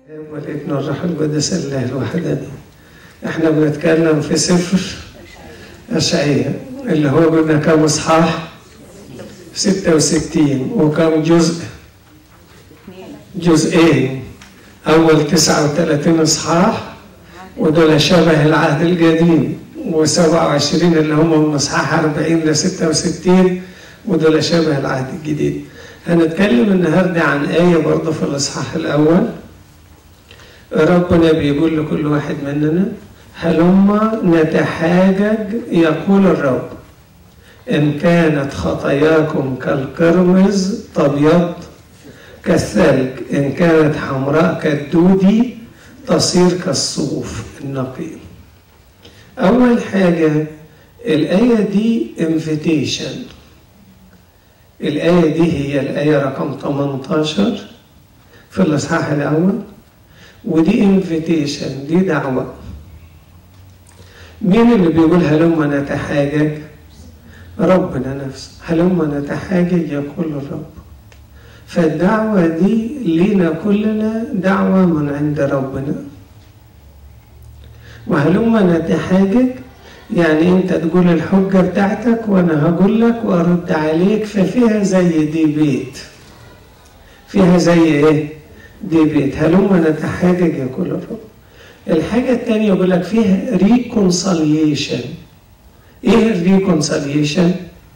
والابن والروح القدس الله الوحداني احنا بنتكلم في سفر اشعياء اللي هو قلنا كم اصحاح 66 وكم جزء جزئين اول 39 اصحاح ودول شبه العهد القديم و27 اللي هم من اصحاح 40 ل 66 ودول شبه العهد الجديد هنتكلم النهارده عن آية برضه في الإصحاح الأول ربنا بيقول لكل واحد مننا هلما نتحاجج يقول الرب إن كانت خطاياكم كالقرمز تبيض كالثلج إن كانت حمراء كالدودي تصير كالصوف النقي أول حاجة الآية دي invitation الآية دي هي الآية رقم 18 في الإصحاح الأول ودي انفيتيشن دي دعوة مين اللي بيقول هلما نتحاجج؟ ربنا نفسه هلما نتحاجج يقول الرب فالدعوة دي لينا كلنا دعوة من عند ربنا وهلما نتحاجج يعني انت تقول الحجة بتاعتك وانا هقول لك وارد عليك ففيها زي دي بيت فيها زي ايه دي بيت هلما نتحاجج يقول الرب الحاجة التانية يقول لك فيها ريكونساليشن ايه الريكونساليشن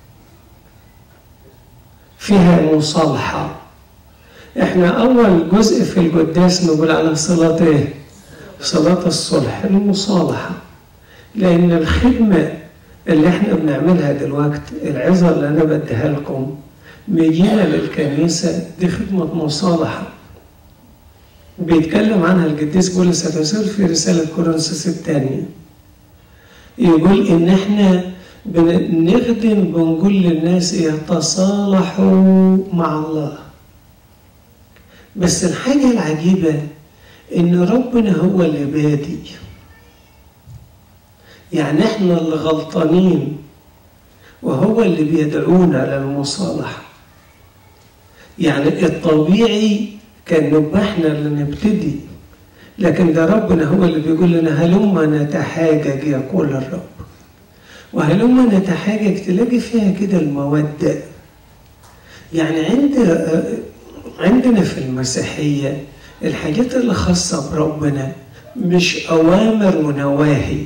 فيها مصالحة احنا اول جزء في القداس نقول على صلاة ايه صلاة الصلح المصالحة لأن الخدمة اللي احنا بنعملها دلوقتي العظة اللي أنا بديها لكم مجينا للكنيسة دي خدمة مصالحة بيتكلم عنها القديس بولس الرسول في رسالة كورنثوس الثانية يقول إن احنا بنخدم بنقول للناس يتصالحوا مع الله بس الحاجة العجيبة إن ربنا هو اللي بادئ يعني احنا اللي غلطانين وهو اللي بيدعونا للمصالحة يعني الطبيعي كان نبقى احنا اللي نبتدي لكن ده ربنا هو اللي بيقول لنا هلما نتحاجج يقول الرب وهلما نتحاجج تلاقي فيها كده المودة يعني عند عندنا في المسيحية الحاجات اللي خاصة بربنا مش أوامر ونواهي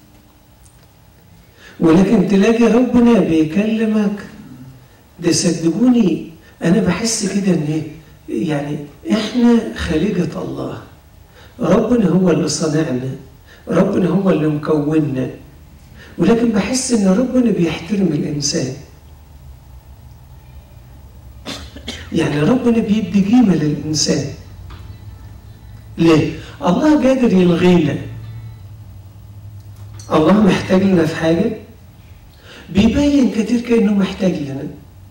ولكن تلاقي ربنا بيكلمك ده صدقوني انا بحس كده ان يعني احنا خليقه الله ربنا هو اللي صنعنا ربنا هو اللي مكوننا ولكن بحس ان ربنا بيحترم الانسان يعني ربنا بيدي قيمه للانسان ليه الله قادر يلغينا الله محتاج لنا في حاجه بيبين كتير كأنه محتاج لنا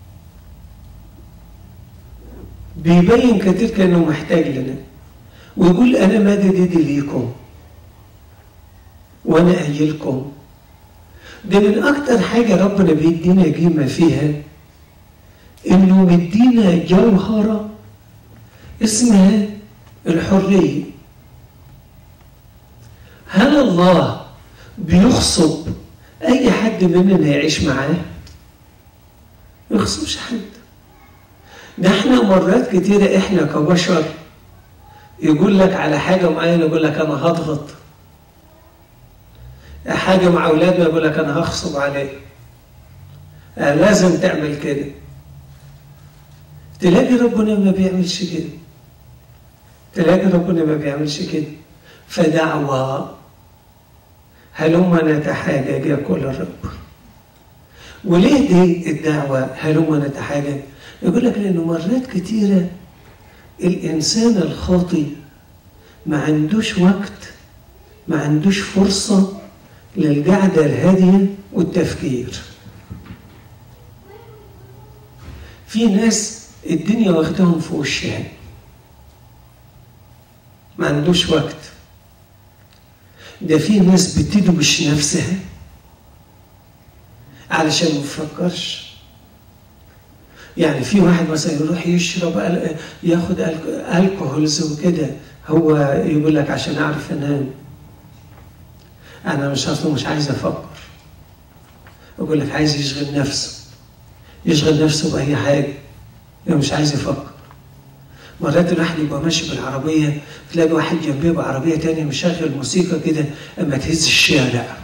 بيبين كتير كأنه محتاج لنا ويقول أنا مادد إيدي ليكم وأنا قايلكم ده من أكتر حاجة ربنا بيدينا قيمة فيها إنه مدينا جوهرة اسمها الحرية هل الله بيغصب أي حد مننا يعيش معاه ما يخصوش حد ده احنا مرات كتيرة احنا كبشر يقول لك على حاجة معينة يقول لك أنا هضغط حاجة مع أولادنا يقول لك أنا هغصب عليه آه لازم تعمل كده تلاقي ربنا ما بيعملش كده تلاقي ربنا ما بيعملش كده فدعوة هلما نتحاجج يقول الرب وليه دي الدعوة هلما نتحاجج يقول لك لأنه مرات كتيرة الإنسان الخاطي ما عندوش وقت ما عندوش فرصة للقعدة الهادية والتفكير في ناس الدنيا واخدهم في وشها ما عندوش وقت ده في ناس بتدوش نفسها علشان ما تفكرش يعني في واحد مثلا يروح يشرب ياخد الكحولز وكده هو يقول لك عشان اعرف انام انا مش اصلا مش عايز افكر يقول لك عايز يشغل نفسه يشغل نفسه باي حاجه يعني مش عايز يفكر مرات الواحد يبقى ماشي بالعربية تلاقي واحد جنبيه بعربية تانية مشغل موسيقى كده أما تهز الشارع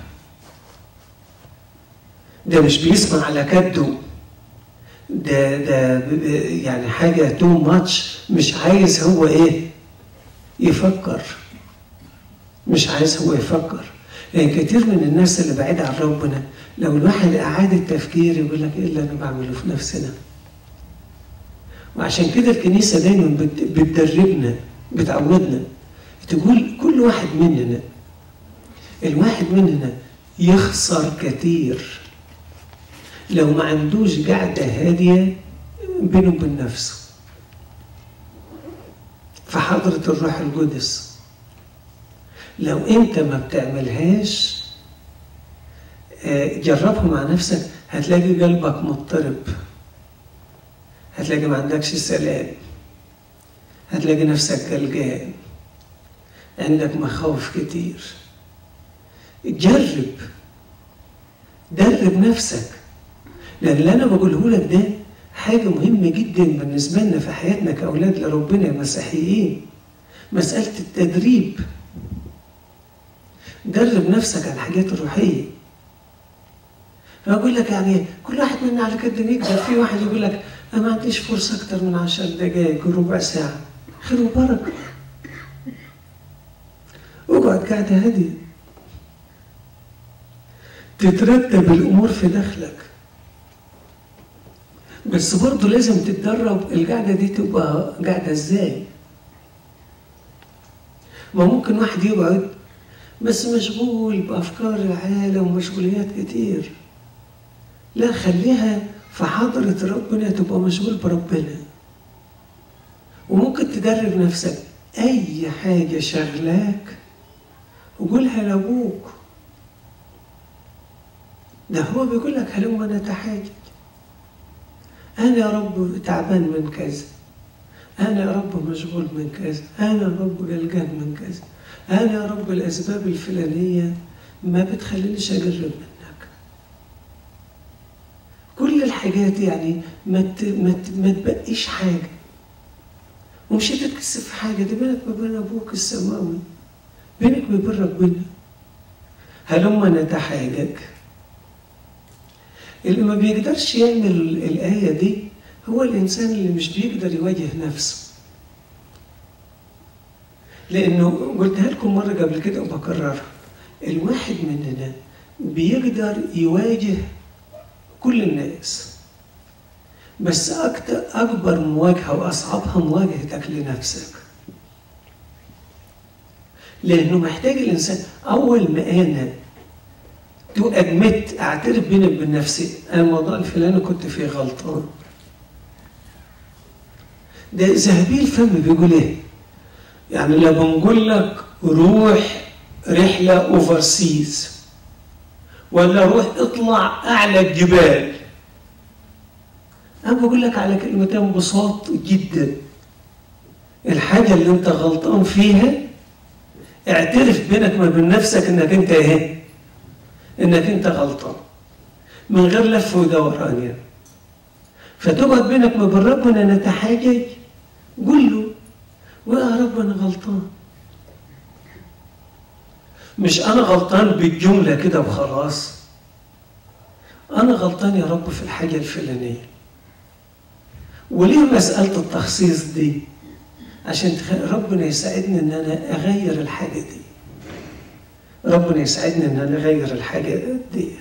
ده مش بيسمع على كده ده ده يعني حاجة تو ماتش مش عايز هو إيه يفكر مش عايز هو يفكر يعني كتير من الناس اللي بعيد عن ربنا لو الواحد أعاد التفكير يقول لك إيه اللي أنا بعمله في نفسنا وعشان كده الكنيسة دايما بتدربنا بتعودنا تقول كل واحد مننا الواحد مننا يخسر كتير لو ما عندوش قعدة هادية بينه وبين نفسه في حضرة الروح القدس لو انت ما بتعملهاش جربها مع نفسك هتلاقي قلبك مضطرب هتلاقي ما عندكش سلام هتلاقي نفسك قلقان عندك مخاوف كتير جرب درب نفسك لان اللي انا بقوله لك ده حاجه مهمه جدا بالنسبه لنا في حياتنا كاولاد لربنا مسيحيين مساله التدريب درب نفسك على الحاجات الروحيه فأقول لك يعني كل واحد منا على قد ما يقدر في واحد يقول لك أنا ما عنديش فرصة أكتر من عشر دقائق ربع ساعة خير وبركة اقعد قاعدة هادية تترتب الأمور في داخلك بس برضه لازم تتدرب القعدة دي تبقى قاعدة ازاي ما ممكن واحد يقعد بس مشغول بأفكار العالم ومشغوليات كتير لا خليها في حضرة ربنا تبقى مشغول بربنا وممكن تدرب نفسك أي حاجة شغلاك وقولها لأبوك ده هو بيقول لك هلما نتحاجج أنا يا رب تعبان من كذا أنا يا رب مشغول من كذا أنا يا رب قلقان من كذا أنا يا رب الأسباب الفلانية ما بتخلينيش أقرب منك كل الحاجات يعني ما ت... ما, ت... ما تبقيش حاجة ومش تتكسف في حاجة دي بينك وبين أبوك السماوي بينك وبين ربنا هلما نتحاجج اللي ما بيقدرش يعمل الآية دي هو الإنسان اللي مش بيقدر يواجه نفسه لأنه قلتها لكم مرة قبل كده وبكررها الواحد مننا بيقدر يواجه كل الناس بس أكتر أكبر مواجهة وأصعبها مواجهتك لنفسك لأنه محتاج الإنسان أول ما أنا تو أدمت أعترف بيني وبين نفسي أنا الموضوع الفلاني كنت فيه غلطان ده ذهبي الفم بيقول إيه؟ يعني لما بنقول لك روح رحلة أوفرسيز ولا روح اطلع أعلى الجبال أنا بقول لك على كلمتين بساط جدا الحاجة اللي أنت غلطان فيها اعترف بينك وبين نفسك إنك أنت إيه؟ إنك أنت غلطان من غير لف ودوران يعني فتقعد بينك وبين ربنا نتحاجج قول له ويا رب أنا غلطان مش أنا غلطان بالجملة كده وخلاص أنا غلطان يا رب في الحاجة الفلانية وليه مسألة التخصيص دي عشان ربنا يساعدني إن أنا أغير الحاجة دي ربنا يساعدني إن أنا أغير الحاجة ديت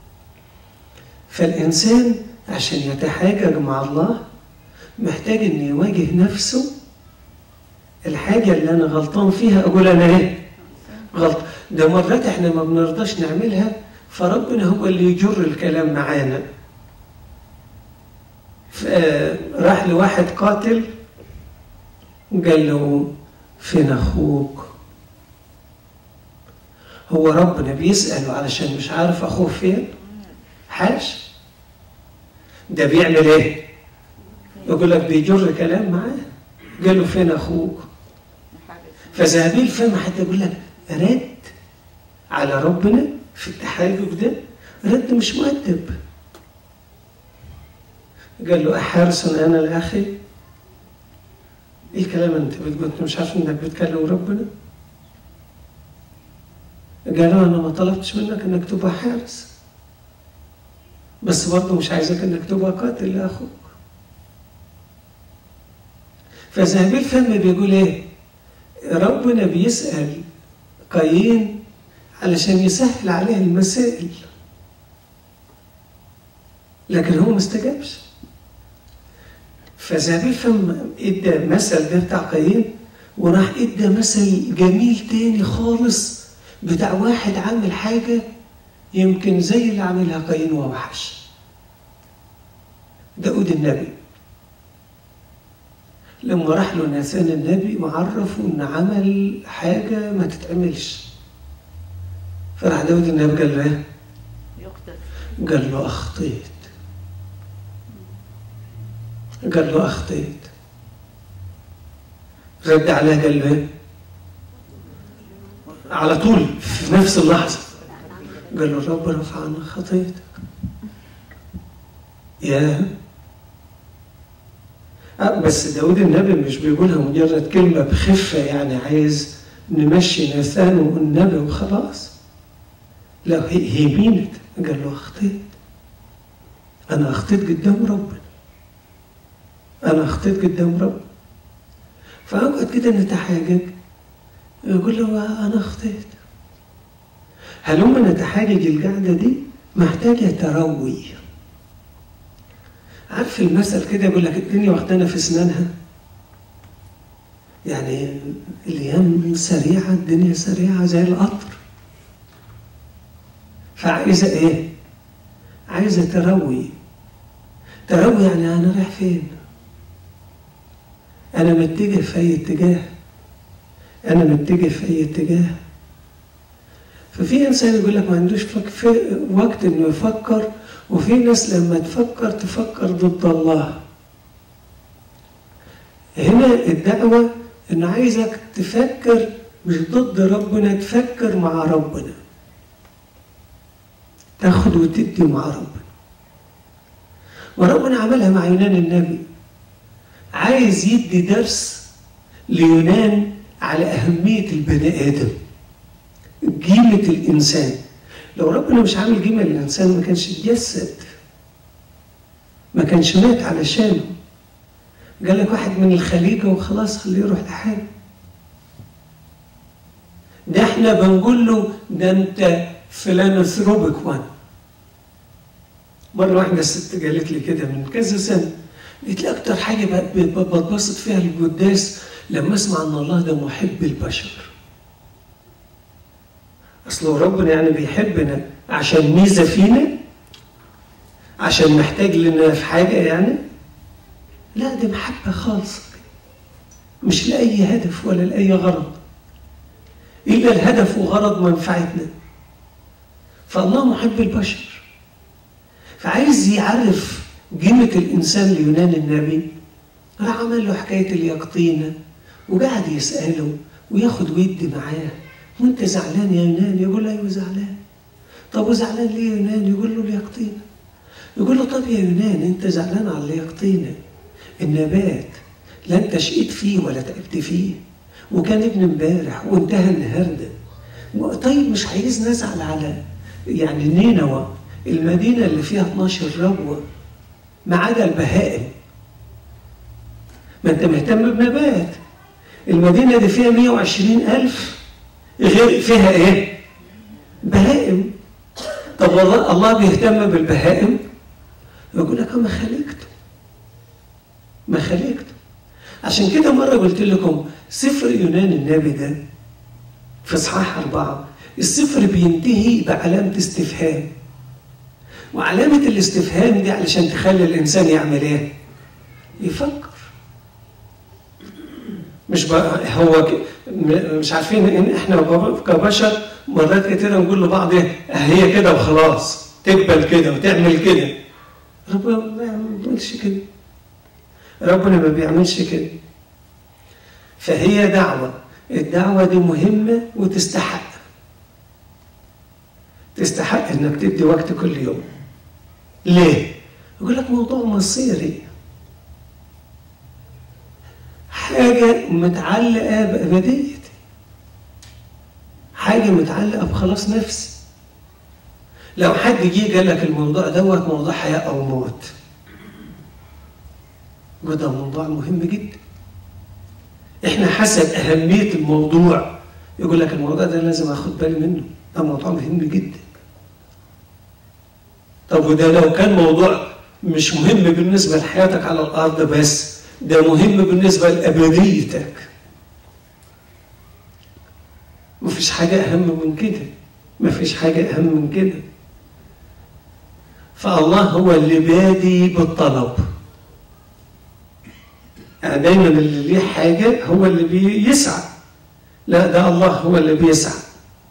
فالإنسان عشان يتحاجج مع الله محتاج إن يواجه نفسه الحاجة اللي أنا غلطان فيها أقول أنا إيه؟ غلط ده مرات إحنا ما بنرضاش نعملها فربنا هو اللي يجر الكلام معانا راح لواحد قاتل قال له فين أخوك؟ هو ربنا بيسأله علشان مش عارف أخوه فين؟ حاش ده بيعمل إيه؟ يقول لك بيجر كلام معاه قال له فين أخوك؟ فذهبي الفم حتى يقول لك رد على ربنا في التحاجج ده رد مش مؤدب قال له أحارس أنا لأخي إيه الكلام أنت بتقول أنت مش عارف إنك بتكلم ربنا قال له أنا ما طلبتش منك إنك تبقى حارس بس برضه مش عايزك إنك تبقى قاتل لأخوك فذهبي الفم بيقول إيه ربنا بيسأل قايين علشان يسهل عليه المسائل لكن هو ما استجابش فذهبي الفم ادى مثل ده بتاع قايين وراح ادى مثل جميل تاني خالص بتاع واحد عامل حاجة يمكن زي اللي عاملها قايين ووحش داود النبي لما راح له ناثان النبي وعرفه ان عمل حاجة ما تتعملش فراح داود النبي قال له ايه؟ يقتل قال له أخطيت قال له أخطيت رد عليه قال له إيه؟ على طول في نفس اللحظة قال له الرب رفع عنك خطيتك يا آه بس داود النبي مش بيقولها مجرد كلمة بخفة يعني عايز نمشي ناثان والنبي وخلاص لا هي هي مينت قال له أخطيت أنا أخطيت قدام ربنا أنا أخطيت قدام ربنا فأقعد كده نتحاجج يقول له أنا أخطيت هلما نتحاجج القعدة دي محتاجة تروي عارف المثل كده يقول لك الدنيا واخدانا في اسنانها يعني الايام سريعه الدنيا سريعه زي القطر فعايزه ايه عايزه تروي تروي يعني انا رايح فين انا متجه في اي اتجاه انا متجه في اي اتجاه ففي انسان يقول لك ما عندوش فك- في- وقت انه يفكر وفي ناس لما تفكر تفكر ضد الله هنا الدعوة إن عايزك تفكر مش ضد ربنا تفكر مع ربنا تاخد وتدي مع ربنا وربنا عملها مع يونان النبي عايز يدي درس ليونان على أهمية البني آدم قيمة الإنسان لو ربنا مش عامل قيمة للإنسان ما كانش اتجسد ما كانش مات علشانه قال لك واحد من الخليجة وخلاص خليه يروح لحاله ده احنا بنقول له ده انت فلانثروبيك وان مرة واحدة الست قالت لي كده من كذا سنة قالت لي أكتر حاجة ب- ب- بتبسط فيها القداس لما أسمع إن الله ده محب البشر أصل هو ربنا يعني بيحبنا عشان ميزة فينا عشان محتاج لنا في حاجة يعني لا دي محبة خالصة مش لأي هدف ولا لأي غرض إلا الهدف وغرض منفعتنا فالله محب البشر فعايز يعرف قيمة الإنسان ليونان النبي راح عمل له حكاية اليقطينة وقعد يسأله وياخد ويدي معاه وانت زعلان يا يونان يقول له ايوه زعلان طب وزعلان ليه يا يونان يقول له اليقطينة يقول له طب يا يونان انت زعلان على اليقطينة النبات لا انت شقيت فيه ولا تعبت فيه وكان ابن امبارح وانتهى النهارده طيب مش عايز نزعل على يعني نينوى المدينة اللي فيها 12 ربوة ما عدا البهائم ما انت مهتم بنبات المدينة دي فيها 120 ألف غير فيها ايه بهائم طب والله الله بيهتم بالبهائم يقول لك ما خلقته ما خلقته عشان كده مرة قلت لكم سفر يونان النبي ده في اصحاح أربعة السفر بينتهي بعلامة استفهام وعلامة الاستفهام دي علشان تخلي الإنسان يعمل إيه؟ يفكر مش بقى هو ك... م- مش عارفين ان احنا كب- كبشر مرات كتير نقول لبعض ايه هي كده وخلاص تقبل كده وتعمل كده ربنا ما بيعملش كده ربنا ما بيعملش كده فهي دعوة الدعوة دي مهمة وتستحق تستحق انك تدي وقت كل يوم ليه؟ يقول لك موضوع مصيري حاجة متعلقة بأبديتي حاجة متعلقة بخلاص نفسي لو حد جه قال لك الموضوع دوت موضوع حياة أو موت وده موضوع مهم جدا احنا حسب أهمية الموضوع يقول لك الموضوع ده لازم اخد بالي منه ده موضوع مهم جدا طب وده لو كان موضوع مش مهم بالنسبة لحياتك على الأرض بس ده مهم بالنسبة لأبديتك مفيش حاجة أهم من كده مفيش حاجة أهم من كده فالله هو اللي بادي بالطلب يعني دايما اللي ليه حاجة هو اللي بيسعى لا ده الله هو اللي بيسعى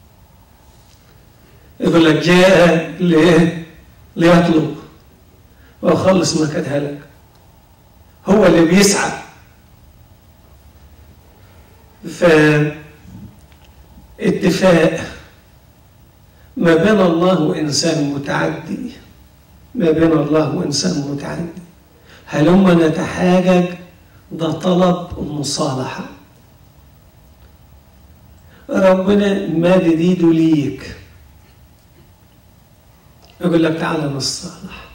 يقول لك جاء ليه ليطلب ويخلص ما قد هلك هو اللي بيسعى فاتفاق ما بين الله وإنسان متعدي ما بين الله وإنسان متعدي هلما نتحاجج ده طلب المصالحة ربنا مادد ايده ليك يقول لك تعالى نصالح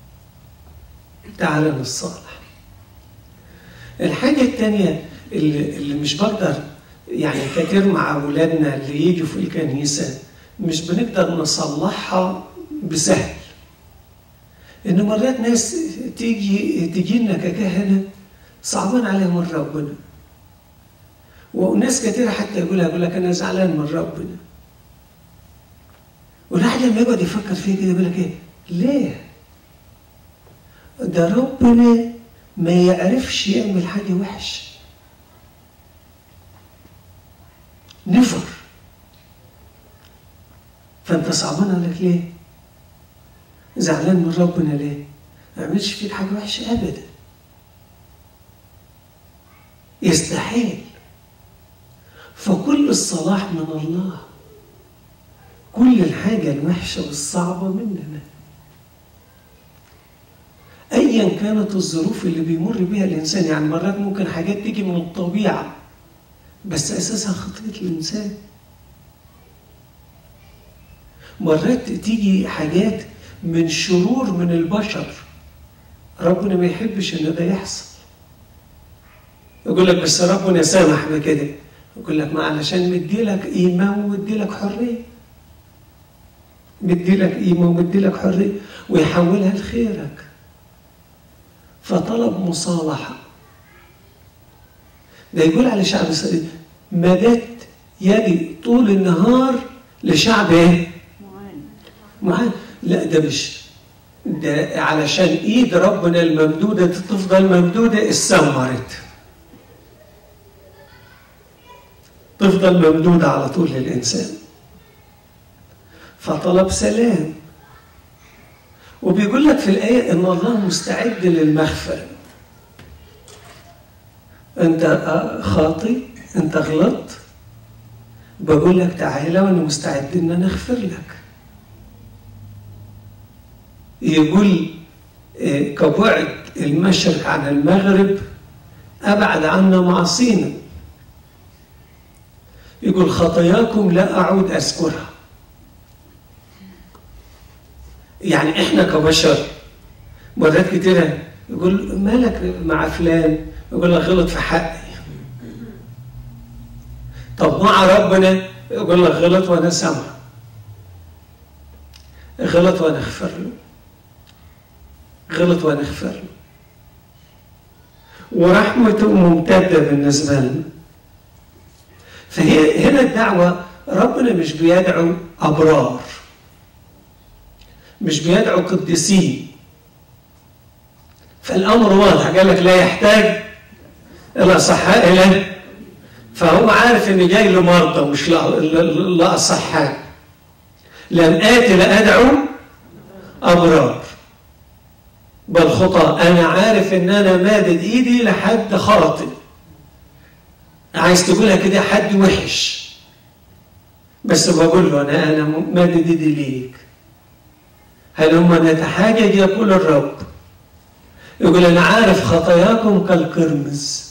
تعالى نصالح الحاجة الثانية اللي, اللي مش بقدر يعني كتير مع أولادنا اللي يجوا في الكنيسة مش بنقدر نصلحها بسهل إن مرات ناس تيجي تيجي لنا ككهنة صعبان عليهم من ربنا وناس كتير حتى يقولها يقول لك أنا زعلان من ربنا والواحد لما يقعد يفكر فيه كده يقول لك إيه؟ ليه؟ ده ربنا ما يعرفش يعمل حاجة وحشة نفر فانت صعبان عليك ليه زعلان من ربنا ليه ما يعملش فيك حاجة وحشة أبدا يستحيل فكل الصلاح من الله كل الحاجة الوحشة والصعبة مننا ايا كانت الظروف اللي بيمر بها الانسان يعني مرات ممكن حاجات تيجي من الطبيعه بس اساسها خطيه الانسان مرات تيجي حاجات من شرور من البشر ربنا ما يحبش ان ده يحصل يقول لك بس ربنا سامح بكده يقول لك ما علشان مدي لك قيمه ومدي لك حريه مدي لك قيمه ومدي لك حريه ويحولها لخيرك فطلب مصالحة ده يقول على شعب إسرائيل مددت يدي طول النهار لشعب ايه؟ معاند لا ده مش ده علشان ايد ربنا الممدودة تفضل ممدودة استمرت تفضل ممدودة على طول للإنسان فطلب سلام وبيقول لك في الآية إن الله مستعد للمغفرة أنت خاطي أنت غلطت بقول لك تعالى وأنا مستعد إن أنا أغفر لك يقول كبعد المشرق عن المغرب أبعد عنا معصينا يقول خطاياكم لا أعود أذكرها يعني احنا كبشر مرات كتيرة يقول مالك مع فلان يقول لك غلط في حقي طب مع ربنا يقول لك غلط وانا سامع غلط وانا اغفر له غلط وانا اغفر له ورحمته ممتدة بالنسبة لنا فهي هنا الدعوة ربنا مش بيدعو أبرار مش بيدعو قديسين فالامر واضح قال لك لا يحتاج الى اصحاء له فهو عارف ان جاي له مرضى مش لا اصحاء لم اتي لادعو ابرار بل خطا انا عارف ان انا مادد ايدي لحد خاطئ عايز تقولها كده حد وحش بس بقول له انا انا مادد ايدي ليك هل هم نتحاجج يقول الرب يقول انا عارف خطاياكم كالقرمز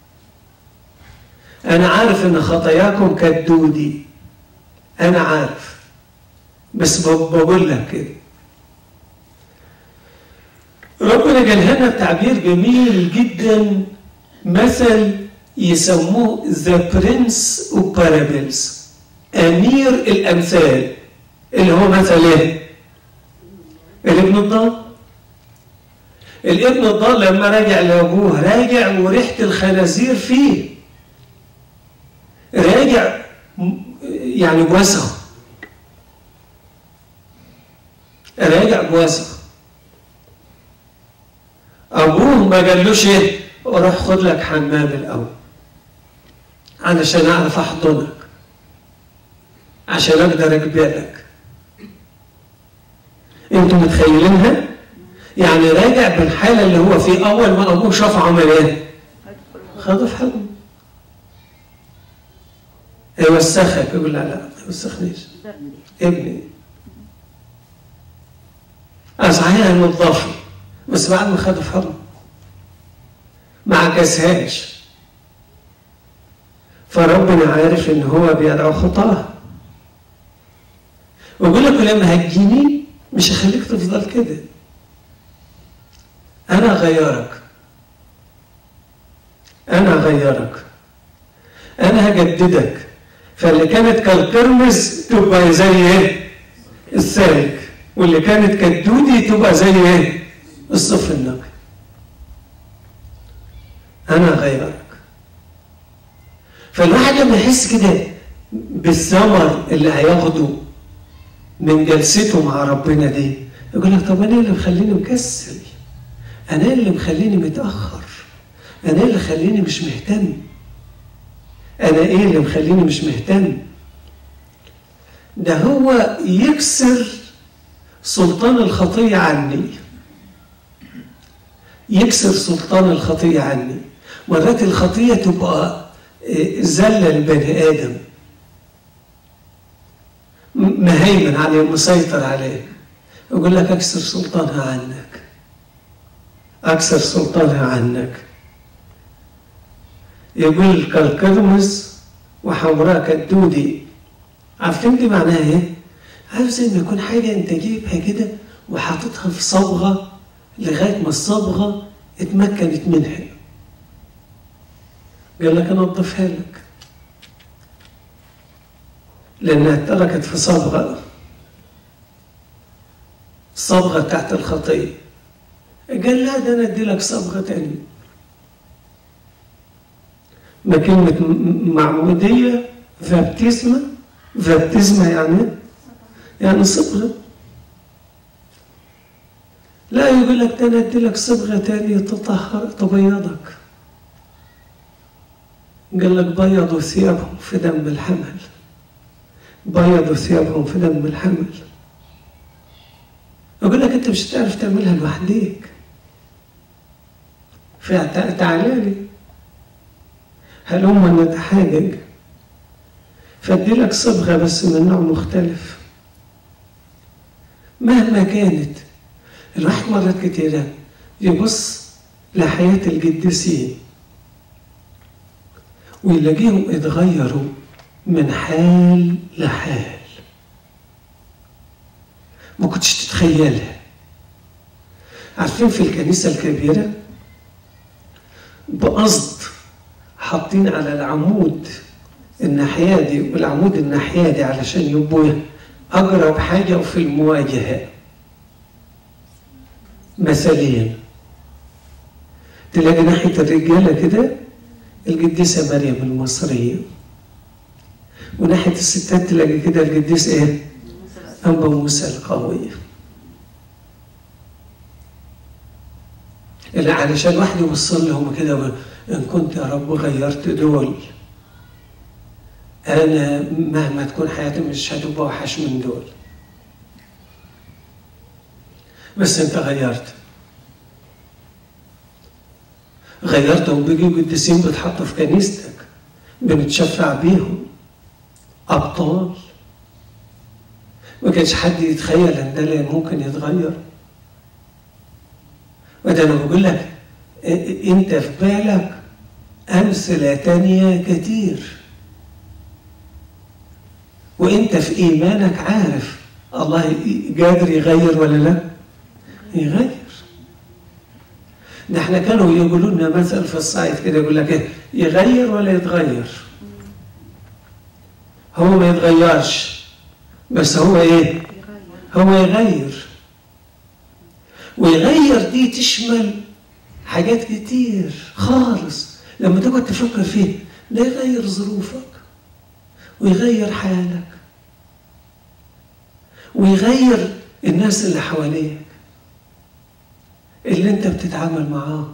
انا عارف ان خطاياكم كالدودي انا عارف بس بقول لك كده ربنا قال هنا تعبير جميل جدا مثل يسموه ذا برنس اوف بارابلز امير الامثال اللي هو مثل ايه؟ الابن الضال الابن الضال لما راجع لابوه راجع وريحه الخنازير فيه راجع يعني بوسخ راجع بوسخ ابوه ما قالوش ايه روح خد لك حمام الاول علشان اعرف احضنك عشان اقدر اقبلك انتوا متخيلينها يعني راجع بالحاله اللي هو فيه اول ما ابوه شافه عمل ايه خده في حضنه يوسخك يقول لا لا ما يوسخنيش ابني اه صحيح نضافه بس بعد ما خده في حضنه ما عكسهاش فربنا عارف ان هو بيدعو خطاه ويقول لك لما هتجيني مش هخليك تفضل كده انا اغيرك انا اغيرك انا هجددك فاللي كانت كالقرمز تبقى زي ايه السالك واللي كانت كالدودي تبقى زي ايه الصفر النقي انا غيرك فالواحد لما يحس كده بالثمر اللي هياخده من جلسته مع ربنا دي يقول لك طب انا اللي مخليني مكسل انا اللي مخليني متاخر انا اللي مخليني مش مهتم انا ايه اللي مخليني مش مهتم ده هو يكسر سلطان الخطيه عني يكسر سلطان الخطيه عني مرات الخطيه تبقى زله لبني ادم مهيمن عليه مسيطر عليه يقول لك اكسر سلطانها عنك اكسر سلطانها عنك يقول كالقرمز وحمراء كالدودي عارفين دي معناها ايه؟ عارف زي ما يكون حاجه انت جايبها كده وحاططها في صبغه لغايه ما الصبغه اتمكنت منها قال لك انضفها لك لانها اتركت في صبغه الصبغه تحت الخطيه قال لا ده انا ادي لك صبغه تانية ما كلمة معمودية فابتزمة فابتزمة يعني يعني صبغة لا يقول لك ده انا ادي لك صبغة تانية تطهر تبيضك قال لك بيضوا ثيابهم في دم الحمل بيضوا ثيابهم في دم الحمل يقول لك انت مش هتعرف تعملها لوحديك فتعالى لي هلما نتحاجج فادي لك صبغة بس من نوع مختلف مهما كانت الواحد مرات كتيرة يبص لحياة القديسين ويلاقيهم اتغيروا من حال لحال ما كنتش تتخيلها عارفين في الكنيسة الكبيرة بقصد حاطين على العمود الناحية دي والعمود الناحية دي علشان يبقوا أقرب حاجة في المواجهة مثليا تلاقي ناحية الرجالة كده القديسة مريم المصرية وناحية الستات تلاقي كده القديس ايه؟ أنبا موسى القوية اللي علشان واحد يبص لهم كده إن كنت يا رب غيرت دول أنا مهما تكون حياتي مش هتبقى وحش من دول بس أنت غيرت غيرت وبيجوا قديسين بتحطوا في كنيستك بنتشفع بيهم أبطال ما كانش حد يتخيل ان ده ممكن يتغير وده انا بقول لك انت في بالك امثله تانية كتير وانت في ايمانك عارف الله قادر يغير ولا لا يغير ده احنا كانوا يقولوا لنا مثل في الصعيد كده يقول لك ايه يغير ولا يتغير هو ما يتغيرش بس هو ايه هو يغير ويغير دي تشمل حاجات كتير خالص لما تقعد تفكر فيه ده يغير ظروفك ويغير حالك ويغير الناس اللي حواليك اللي انت بتتعامل معاه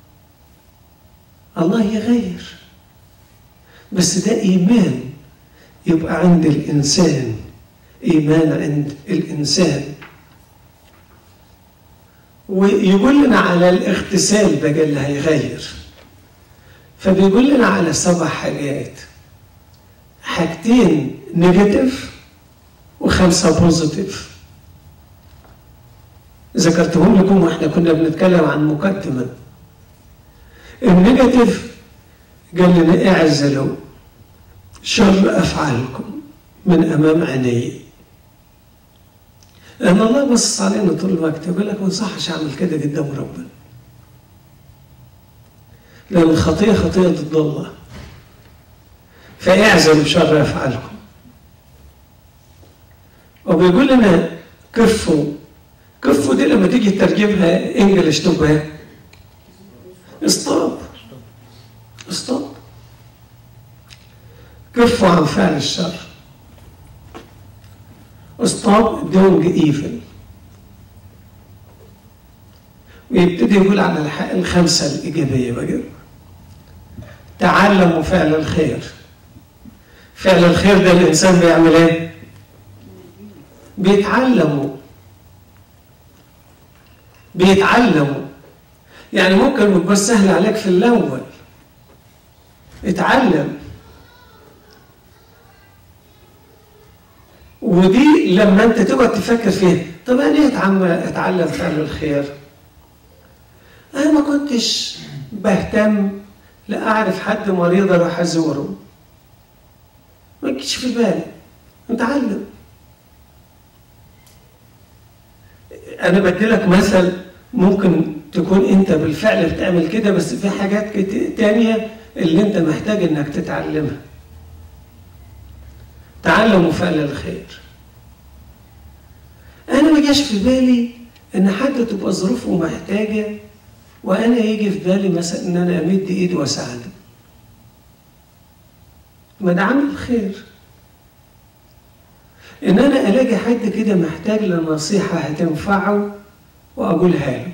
الله يغير بس ده ايمان يبقى عند الانسان ايمان عند الانسان ويقول لنا على الاغتسال بقى اللي هيغير فبيقول لنا على سبع حاجات حاجتين نيجاتيف وخمسه بوزيتيف ذكرتهم لكم واحنا كنا بنتكلم عن مقدمه النيجاتيف قال لنا اعزلوا شر افعالكم من امام عيني لان الله بص علينا طول الوقت يقول لك ما يصحش اعمل كده قدام ربنا لان الخطيه خطيه ضد الله فاعزلوا شر افعالكم وبيقول لنا كفوا كفوا دي لما تيجي تترجمها انجلش تبقى استوب استوب كفوا عن فعل الشر stop doing evil ويبتدي يقول على الخمسة الإيجابية بقى تعلموا فعل الخير فعل الخير ده الإنسان بيعمل إيه؟ بيتعلموا بيتعلموا يعني ممكن يبقى سهل عليك في الأول اتعلم ودي لما انت تقعد تفكر فيها طب انا ليه اتعلم فعل الخير انا ما كنتش بهتم لا اعرف حد مريض اروح ازوره ما تجيش في بالي اتعلم انا بديلك مثل ممكن تكون انت بالفعل بتعمل كده بس في حاجات تانية اللي انت محتاج انك تتعلمها تعلموا فعل الخير انا ما جاش في بالي ان حد تبقى ظروفه محتاجه وانا يجي في بالي مثلا ان انا امد ايدي واساعده ما ده عمل الخير ان انا الاقي حد كده محتاج لنصيحه هتنفعه واقولها له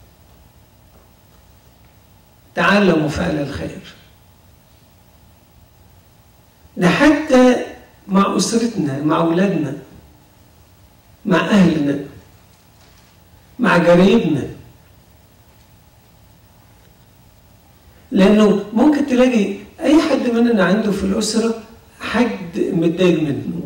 تعلموا فعل الخير ده حتى مع أسرتنا مع أولادنا مع أهلنا مع قرايبنا لأنه ممكن تلاقي أي حد مننا عنده في الأسرة حد متضايق منه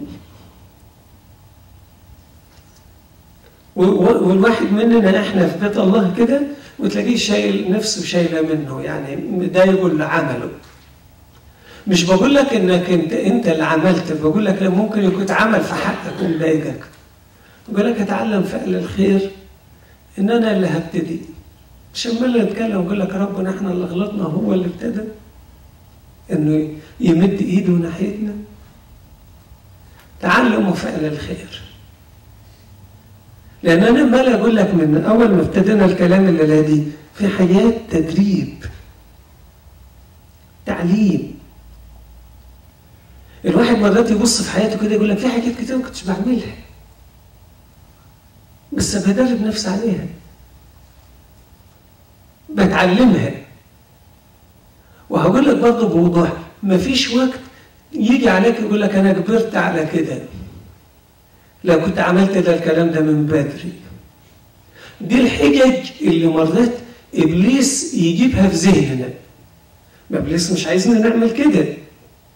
والواحد مننا احنا في بيت الله كده وتلاقيه شايل نفسه شايله منه يعني مضايقه اللي عمله مش بقول لك انك انت انت اللي عملت بقول لك ممكن يكون اتعمل في حقك ومضايقك بقول لك اتعلم فعل الخير ان انا اللي هبتدي مش عمال نتكلم ويقول لك ربنا احنا اللي غلطنا هو اللي ابتدى انه يمد ايده ناحيتنا تعلموا فعل الخير لان انا عمال اقول لك من اول ما ابتدينا الكلام الليله دي في حياه تدريب تعليم الواحد مرات يبص في حياته كده يقول لك في حاجات كتير ما كنتش بعملها بس بدرب نفسي عليها بتعلمها وهقول لك برضه بوضوح مفيش وقت يجي عليك يقول لك انا كبرت على كده لو كنت عملت ده الكلام ده من بدري دي الحجج اللي مرات ابليس يجيبها في ذهننا ما ابليس مش عايزنا نعمل كده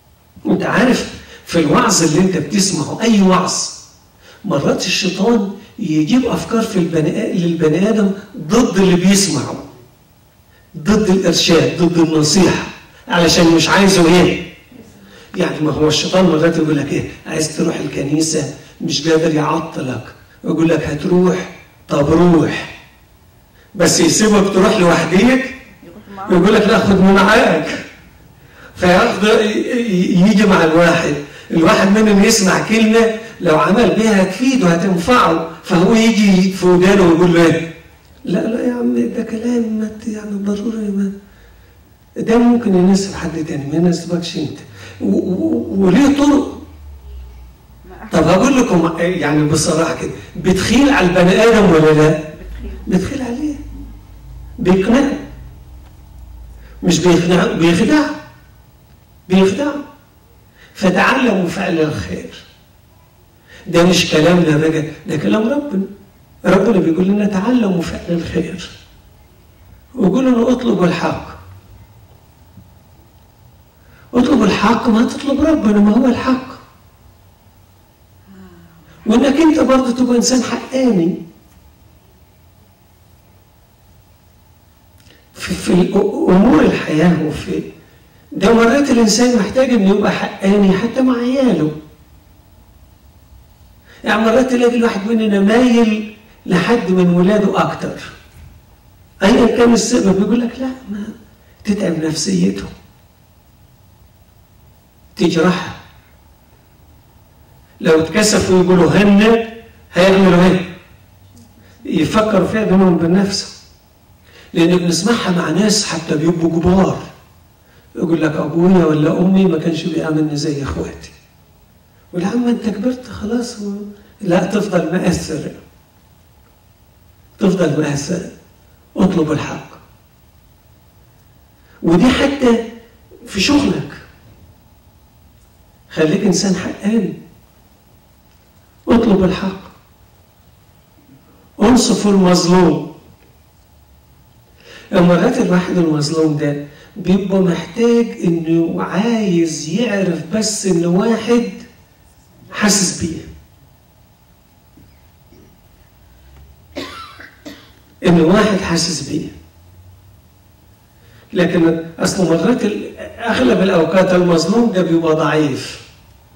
عارف في الوعظ اللي انت بتسمعه اي وعظ مرات الشيطان يجيب افكار في البني للبني ادم ضد اللي بيسمعه ضد الارشاد ضد النصيحه علشان مش عايزه ايه يعني ما هو الشيطان مرات يقول لك ايه عايز تروح الكنيسه مش قادر يعطلك يقول لك هتروح طب روح بس يسيبك تروح لوحديك يروح معاه يقول لك لا خد معاك فياخد يجي مع الواحد الواحد منهم يسمع كلمة لو عمل بيها هتفيده هتنفعه فهو يجي في ودانه ويقول له ايه لا لا يا عم ده كلام ما ت- يعني ضروري ما ده ممكن يناسب حد تاني ما يناسبكش انت و- و- وليه طرق ما طب هقول لكم يعني بصراحة كده بتخيل على البني آدم ولا لا؟ بتخيل بتخيل عليه بيقنعه مش بيقنعه بيخدعه بيخدعه فتعلموا فعل الخير ده مش كلامنا بقى ده كلام ربنا ربنا بيقول لنا تعلموا فعل الخير ويقول لنا اطلبوا الحق اطلبوا الحق ما تطلب ربنا ما هو الحق وانك انت برضه تبقى انسان حقاني في, في امور الحياه وفي ده مرات الانسان محتاج انه يبقى حقاني حتى مع عياله يعني مرات تلاقي الواحد مننا مايل لحد من ولاده اكتر ايا كان السبب يقول لك لا ما تتعب نفسيته تجرحها لو اتكسفوا يقولوا هن هيعملوا ايه؟ يفكروا فيها بينهم وبين نفسهم لان بنسمعها مع ناس حتى بيبقوا كبار يقول لك ابويا ولا امي ما كانش بيعاملني زي اخواتي يقول يا عم انت كبرت خلاص و... لا تفضل مأثر تفضل مأثر اطلب الحق ودي حتى في شغلك خليك انسان حقاني اطلب الحق انصف المظلوم مرات الواحد المظلوم ده بيبقى محتاج انه عايز يعرف بس ان واحد حاسس بيه ان واحد حاسس بيه لكن اصل مرات ال- اغلب الاوقات المظلوم ده بيبقى ضعيف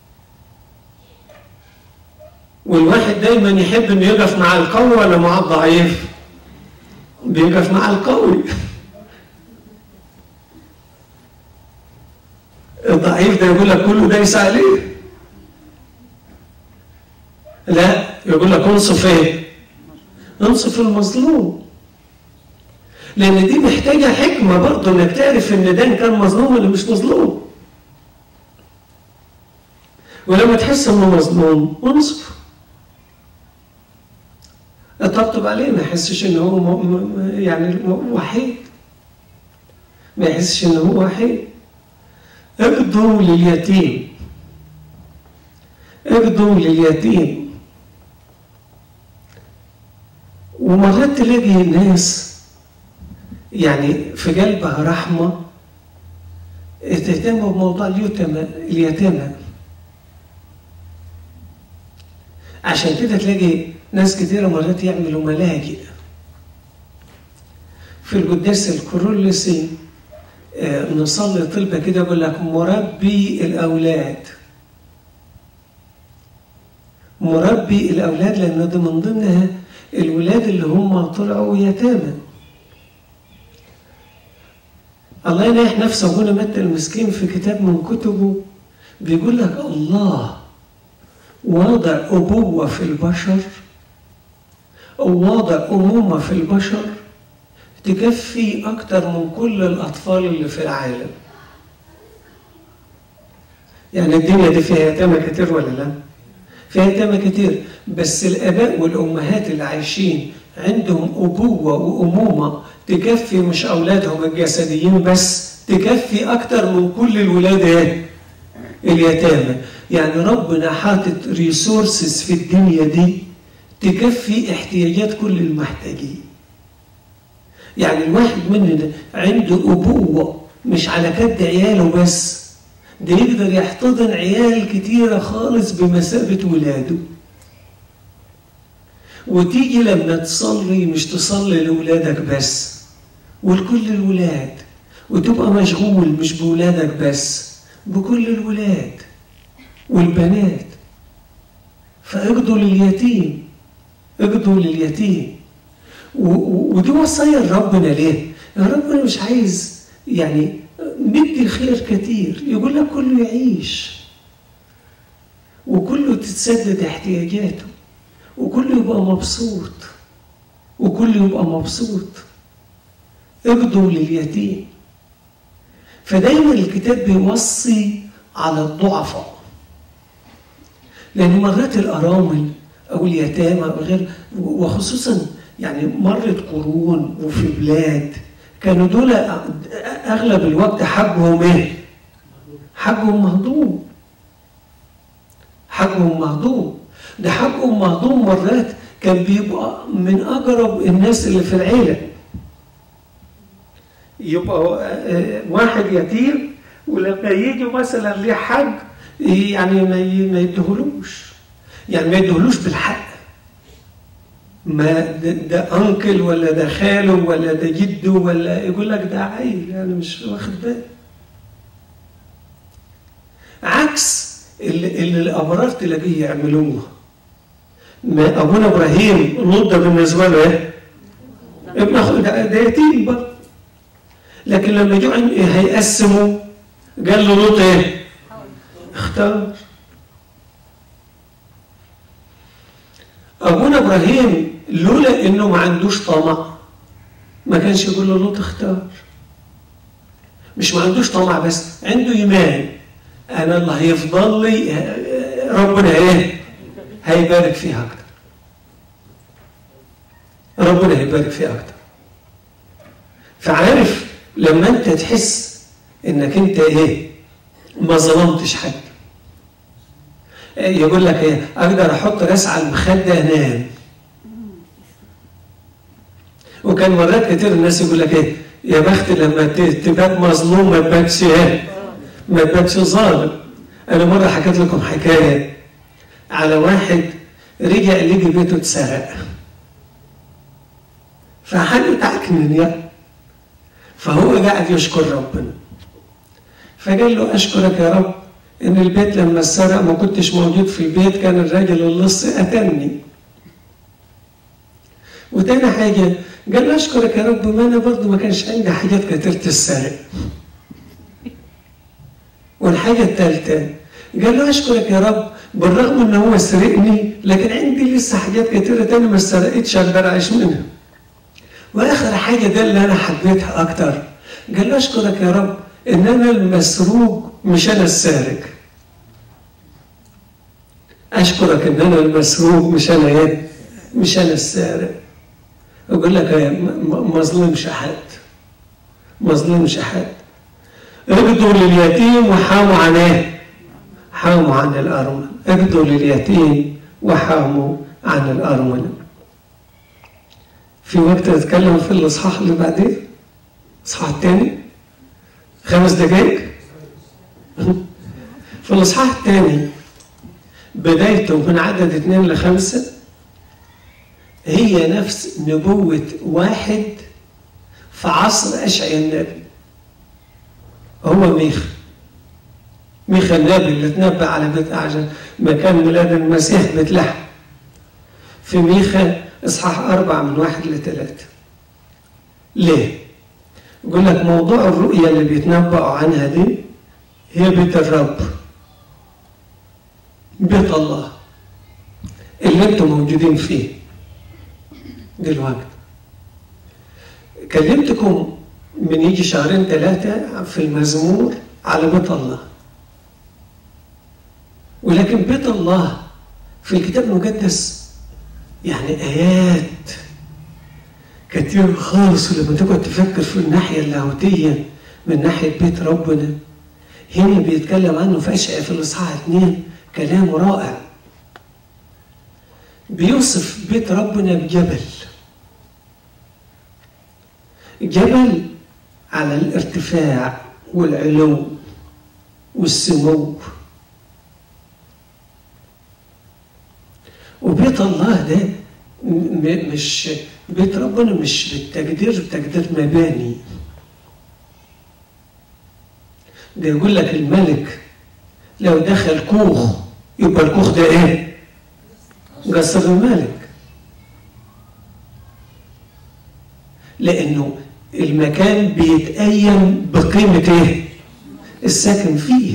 والواحد دايما يحب انه يقف مع القوي ولا مع الضعيف بيقف مع القوي الضعيف ده يقول لك كله دايس عليه لا يقول لك انصف ايه انصف المظلوم لان دي محتاجه حكمه برضه انك تعرف ان ده إن كان مظلوم ولا مش مظلوم ولما تحس انه مظلوم انصف طبطب عليه ما يحسش ان هو م... م... يعني م- وحيد ما يحسش ان هو وحيد اقضوا لليتيم اقضوا لليتيم ومرات تلاقي ناس يعني في قلبها رحمة تهتم بموضوع اليتامى اليتامى عشان كده تلاقي ناس كتيرة مرات يعملوا ملاجئ في القداس الكرولسي آه، نصلي طلبة كده يقول لك مربي الأولاد مربي الأولاد لأن ده من ضمنها الولاد اللي هم طلعوا يتامى الله ينيح نفسه ابونا متى المسكين في كتاب من كتبه بيقول لك الله وضع أبوة في البشر أو وضع أمومة في البشر تكفي أكتر من كل الأطفال اللي في العالم يعني الدنيا دي فيها يتامى كتير ولا لا؟ فيها يتامى كتير بس الآباء والأمهات اللي عايشين عندهم أبوة وأمومة تكفي مش أولادهم الجسديين بس تكفي أكتر من كل الولاد إيه؟ اليتامى يعني ربنا حاطط ريسورسز في الدنيا دي تكفي احتياجات كل المحتاجين يعني الواحد مننا عنده أبوة مش على كد عياله بس ده يقدر يحتضن عيال كتيرة خالص بمثابة ولاده وتيجي لما تصلي مش تصلي لولادك بس ولكل الولاد وتبقى مشغول مش بولادك بس بكل الولاد والبنات فاقضوا لليتيم اقضوا لليتيم و- و- ودي وصايا ربنا ليه؟ يا ربنا مش عايز يعني ندي الخير كتير يقول لك كله يعيش وكله تتسدد احتياجاته وكله يبقى مبسوط وكله يبقى مبسوط اقضوا لليتيم فدايما الكتاب بيوصي على الضعفاء لأن مرات الأرامل أو اليتامى أو غير وخصوصا يعني مرت قرون وفي بلاد كانوا دول أغلب الوقت حجهم إيه؟ حجهم مهضوم حجهم مهضوم ده حجهم مهضوم مرات كان بيبقى من أقرب الناس اللي في العيلة يبقى آه، واحد يتيم ولما يجي مثلا ليه حج يعني ما ي- ما يديهولوش يعني ما يديهولوش بالحق ما ده, ده انكل ولا ده خاله ولا ده جده ولا يقول لك ده عيل يعني مش واخد بالي عكس اللي, اللي الابرار تلاقيه يعملوه ما ابونا ابراهيم لوط ده بالنسبه له ايه؟ ابن اخو ده, ده يتيم برضه لكن لما جوا هيقسموا قال له لوط ايه؟ اختار ابونا ابراهيم لولا انه ما عندوش طمع ما كانش يقول له لوط اختار مش ما عندوش طمع بس عنده ايمان انا اللي هيفضل لي ربنا ايه هيبارك فيها اكتر ربنا هيبارك فيها اكتر فعارف لما انت تحس انك انت ايه ما ظلمتش حد يقول لك ايه اقدر احط راس على المخده انام وكان مرات كتير الناس يقول لك ايه يا بخت لما ت- تبات مظلوم ما تباتش ايه ما تباتش ظالم انا مره حكيت لكم حكايه على واحد رجع لقي بيته اتسرق فحاله تعكنن يعني فهو قاعد يشكر ربنا فقال له اشكرك يا رب ان البيت لما اتسرق ما كنتش موجود في البيت كان الراجل اللص قتلني وتاني حاجة قال له اشكرك يا رب ما انا برضه ما كانش عندي حاجات كتير تتسرق والحاجة الثالثة قال له اشكرك يا رب بالرغم ان هو سرقني لكن عندي لسه حاجات كتيرة تانية ما اتسرقتش اقدر اعيش منها واخر حاجة ده اللي انا حبيتها اكتر قال له اشكرك يا رب ان انا المسروق مش انا السارق اشكرك ان انا المسروق مش انا ايه مش انا السارق اقول لك ايه ما ظلمش حد ما ظلمش حد اقضوا لليتيم وحاموا عن ايه حاموا عن الارمل اقضوا لليتيم وحاموا عن الارمل في وقت نتكلم في الاصحاح اللي بعدين الاصحاح الثاني خمس دقائق في الإصحاح الثاني بدايته من عدد اثنين لخمسة هي نفس نبوة واحد في عصر أشعيا النبي هو ميخا ميخا النبي اللي تنبأ على بيت أعجل مكان ميلاد المسيح بيت لحم في ميخا إصحاح أربعة من واحد لثلاثة ليه؟ يقول لك موضوع الرؤية اللي بيتنبأوا عنها دي هي بيت الرب بيت الله اللي انتم موجودين فيه دلوقتي كلمتكم من يجي شهرين ثلاثة في المزمور على بيت الله ولكن بيت الله في الكتاب المقدس يعني آيات كتير خالص ولما تقعد تفكر في الناحية اللاهوتية من ناحية بيت ربنا هنا بيتكلم عنه في أشعة في الإصحاح اتنين كلام رائع بيوصف بيت ربنا بجبل جبل على الارتفاع والعلو والسمو وبيت الله ده م- مش بيت ربنا مش بالتقدير بتقدير مباني ده يقول لك الملك لو دخل كوخ يبقى الكوخ ده ايه؟ قصر الملك لانه المكان بيتأين بقيمة ايه؟ الساكن فيه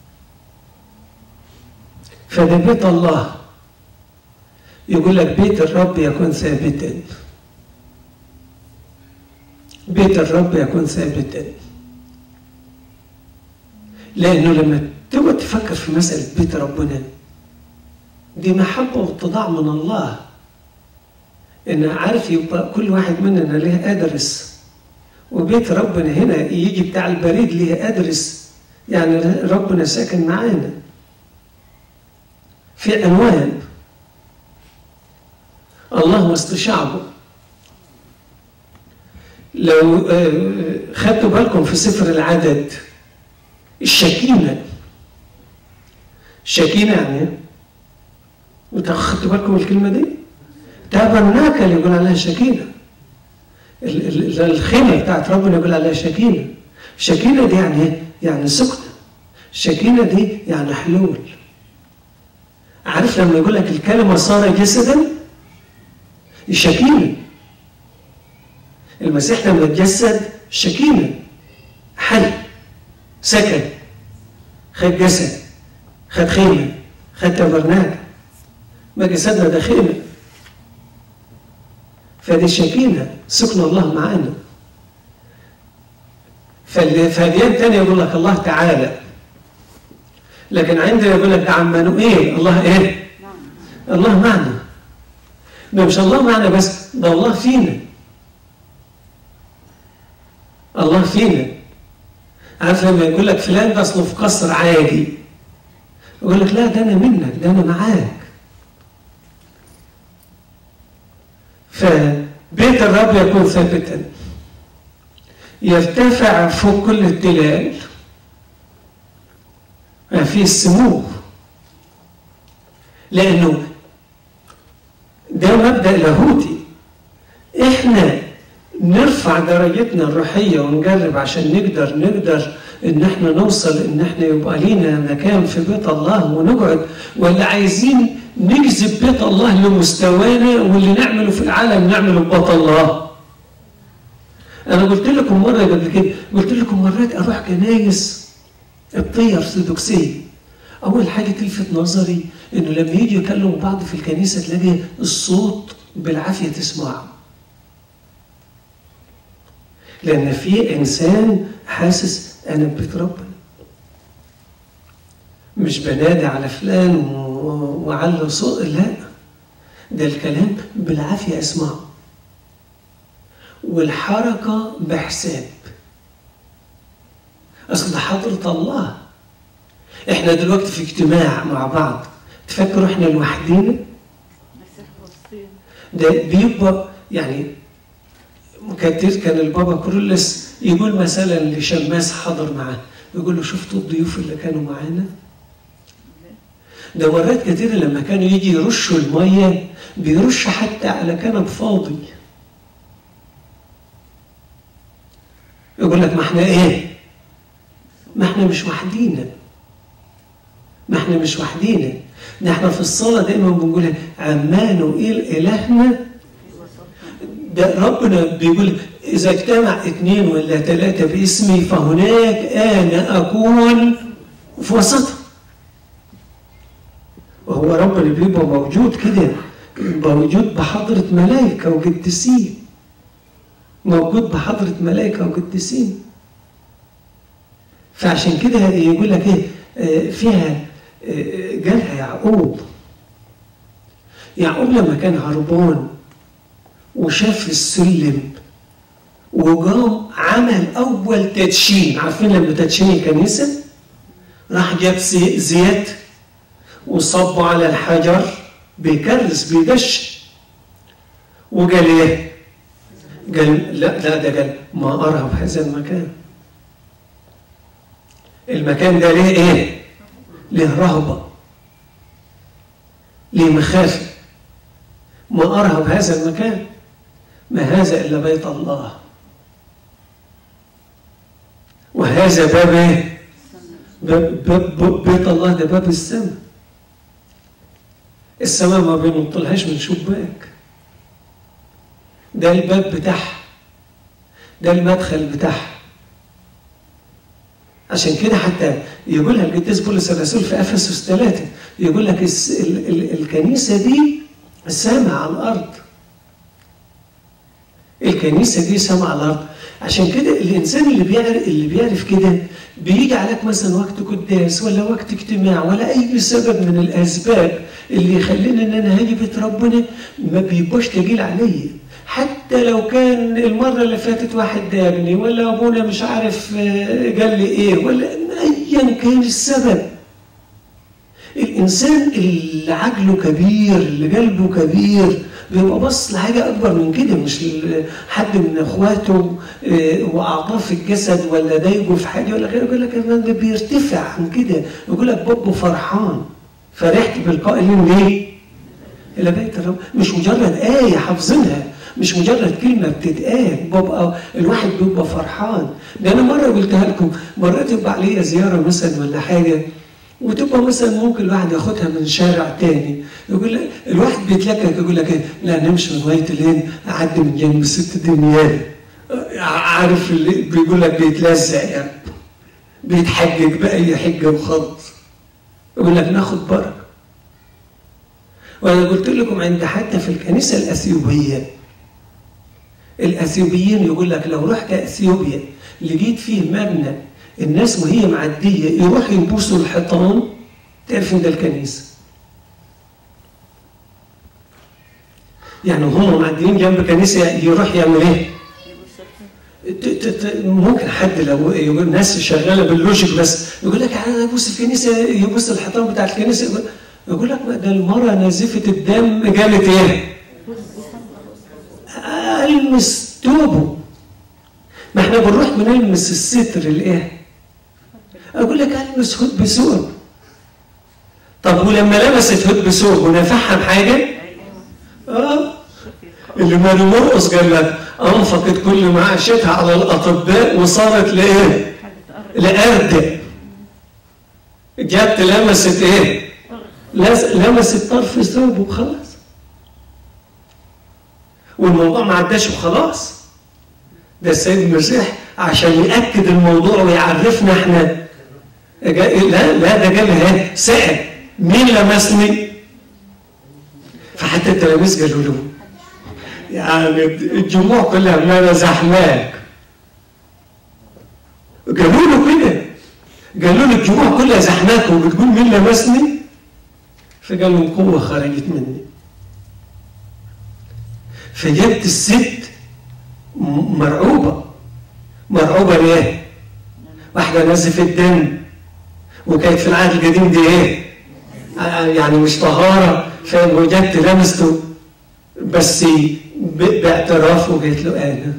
فده بيت الله يقول لك بيت الرب يكون ثابتا بيت الرب يكون ثابتا لانه لما تقعد تفكر في مساله بيت ربنا دي محبه واتضاع من الله ان عارف يبقى كل واحد مننا ليه ادرس وبيت ربنا هنا يجي بتاع البريد ليه ادرس يعني ربنا ساكن معانا في عنوان الله وسط شعبه لو آه، خدتوا بالكم في سفر العدد الشكينة الشكينة يعني إيه؟ انتوا خدتوا بالكم من الكلمة دي؟ تابرناكل يقول عليها شكينة ال- ال- الخيمة بتاعت ربنا يقول عليها شكينة الشكينة دي يعني ايه؟ يعني سكنة الشكينة دي يعني حلول عارف لما يقول لك الكلمة صار جسدا الشكينة المسيح لما اتجسد شكينة حل سكن خد جسد خد خيمة خد تبرناك ما جسدنا ده خيمة فدي شكينة سكن الله معانا فاللي في أديان تانية يقول لك الله تعالى لكن عندنا يقول لك ده عمانوئيل الله ايه؟ الله معنا ده مش الله معنا بس ده الله فينا الله فينا عارف لما يقول لك فلان ده اصله في قصر عادي يقول لك لا ده انا منك ده انا معاك فبيت الرب يكون ثابتا يرتفع فوق كل التلال ما فيه السمو لانه ده مبدا لاهوتي احنا نرفع درجتنا الروحيه ونجرب عشان نقدر نقدر ان احنا نوصل ان احنا يبقى لينا مكان في بيت الله ونقعد ولا عايزين نجذب بيت الله لمستوانا واللي نعمله في العالم نعمله ببيت الله انا قلت لكم مره قبل كده قلت لكم مرات اروح كنايس الطير ارثوذكسيه اول حاجه تلفت نظري انه لما يجي يكلموا بعض في الكنيسه تلاقي الصوت بالعافيه تسمعه لان في انسان حاسس انا ببيت ربنا مش بنادي على فلان و- وعلى صوت لا ده الكلام بالعافيه اسمعه والحركه بحساب اصل ده حضره الله احنا دلوقتي في اجتماع مع بعض تفكروا احنا لوحدينا مسيح وسطينا ده بيبقى يعني كتير كان البابا كرولس يقول مثلا لشماس حضر معاه يقول له شفتوا الضيوف اللي كانوا معانا ده مرات كتير لما كانوا يجي يرشوا الميه بيرش حتى على كنب فاضي يقول لك ما احنا ايه ما احنا مش وحدينا ما احنا مش وحدينا ده احنا في الصلاه دايما بنقول عمانوئيل الهنا ده ربنا بيقول إذا اجتمع اثنين ولا ثلاثة باسمي فهناك أنا أكون في وسطهم وهو ربنا بيبقى موجود كده موجود بحضرة ملائكة وقديسين موجود بحضرة ملائكة وقديسين فعشان كده يقول لك ايه آه، فيها آه، جالها يعقوب يعقوب لما كان هربان وشاف السلم وقام عمل اول تدشين عارفين لما تدشين الكنيسه راح جاب زي- زيت وصبه على الحجر بيكرس بيدش وقال ايه؟ قال لا لا ده قال ما ارى هذا المكان المكان ده ليه ايه ليه رهبة ليه مخافة ما أرهب هذا المكان ما هذا إلا بيت الله وهذا باب ايه باب, باب, باب بيت الله ده باب السماء السماء ما بنطلعهاش من شباك ده الباب بتاعها ده المدخل بتاعها عشان كده حتى يقولها القديس بولس الرسول في افسس ثلاثة يقول لك الس- ال- ال- الكنيسة دي سامة على الأرض الكنيسة دي سامة على الأرض عشان كده الإنسان اللي بيعرف اللي بيعرف كده بيجي عليك مثلا وقت قداس ولا وقت اجتماع ولا أي سبب من الأسباب اللي يخليني إن أنا هاجي بيت ربنا ما بيبقاش تقيل عليا حتى لو كان المرة اللي فاتت واحد دابني ولا أبونا مش عارف آه، قال لي إيه ولا أيا كان السبب الإنسان اللي عقله كبير اللي قلبه كبير بيبقى بص لحاجة أكبر من كده مش ل- حد من إخواته آه، وأعضاء في الجسد ولا ضايقه في حاجة ولا غيره يقول لك الإيمان ده بيرتفع عن كده يقول لك بابا فرحان فرحت بالقائلين ليه؟ إلى بيت الرب مش مجرد آية حافظينها مش مجرد كلمة بتتقال ببقى الواحد بيبقى فرحان ده أنا مرة قلتها لكم مرات يبقى عليا زيارة مثلا ولا حاجة وتبقى مثلا ممكن الواحد ياخدها من شارع تاني يقول لك الواحد بيتلكك يقول لك ايه لا نمشي لغايه لين اعدي من جنب ست دنيان عارف اللي بيقول لك بيتلزق يعني بيتحجج باي حجه وخلاص يقول لك ناخد بركه وانا قلت لكم عند حتى في الكنيسه الاثيوبيه الاثيوبيين يقول لك لو رحت اثيوبيا لقيت فيه مبنى الناس وهي معديه يروحوا يبوسوا الحيطان تعرف ان ده الكنيسه يعني هم معديين جنب كنيسه يروح يعمل ايه؟ ت- ت- ت- ممكن حد لو يقول الناس شغاله باللوجيك بس يقول لك انا ابوس الكنيسه يبوس الحيطان بتاع الكنيسه يقول, يقول لك ما ده المره نازفه الدم قالت ايه؟ المس توبه ما احنا بنروح بنلمس الستر الايه؟ اقول لك المس هود بثوب طب ولما لمست هود بثوب ونفعها بحاجه؟ اه اللي ماري مرقص قال لك انفقت كل معاشتها على الاطباء وصارت لايه؟ لأرد جت لمست ايه؟ لس- لمست طرف ثوبه وخلاص والموضوع ما عداش وخلاص ده السيد المسيح عشان يأكد الموضوع ويعرفنا احنا جا- لا لا ده جابها ايه؟ سأل مين لمسني؟ فحتى التلاميذ قالوا له يعني الجموع كلها عماله زحماك قالوا له كده قالوا له الجموع كلها زحماك وبتقول مين لمسني؟ فقال لهم قوه خرجت مني فجبت الست م- مرعوبه مرعوبه ليه؟ واحده نازفه الدم وكانت في العهد القديم دي ايه؟ آه، يعني مش طهاره فاهم وجدت لمسته بس ب- باعترافه قالت له انا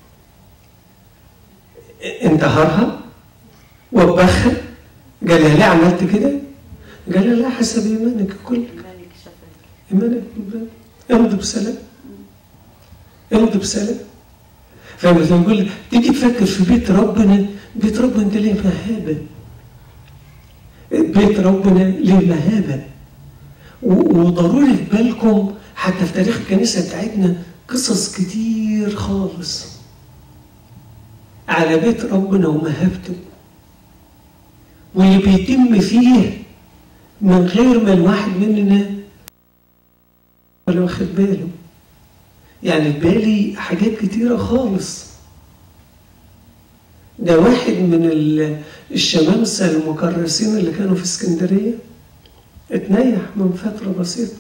انتهرها وبخها قال لها ليه عملت كده؟ قال لها لا حسب ايمانك كلك مالك شفاك ايمانك بالله امضي بسلام امضي بسلام فلما نقول تيجي تفكر في بيت ربنا بيت ربنا ده ليه مهابه بيت ربنا ليه مهابه و- وضروري في بالكم حتى في تاريخ الكنيسه بتاعتنا قصص كتير خالص على بيت ربنا ومهابته واللي بيتم فيه من غير ما الواحد مننا ولا واخد باله يعني في بالي حاجات كتيرة خالص ده واحد من ال- الشمامسة المكرسين اللي كانوا في اسكندرية اتنيح من فترة بسيطة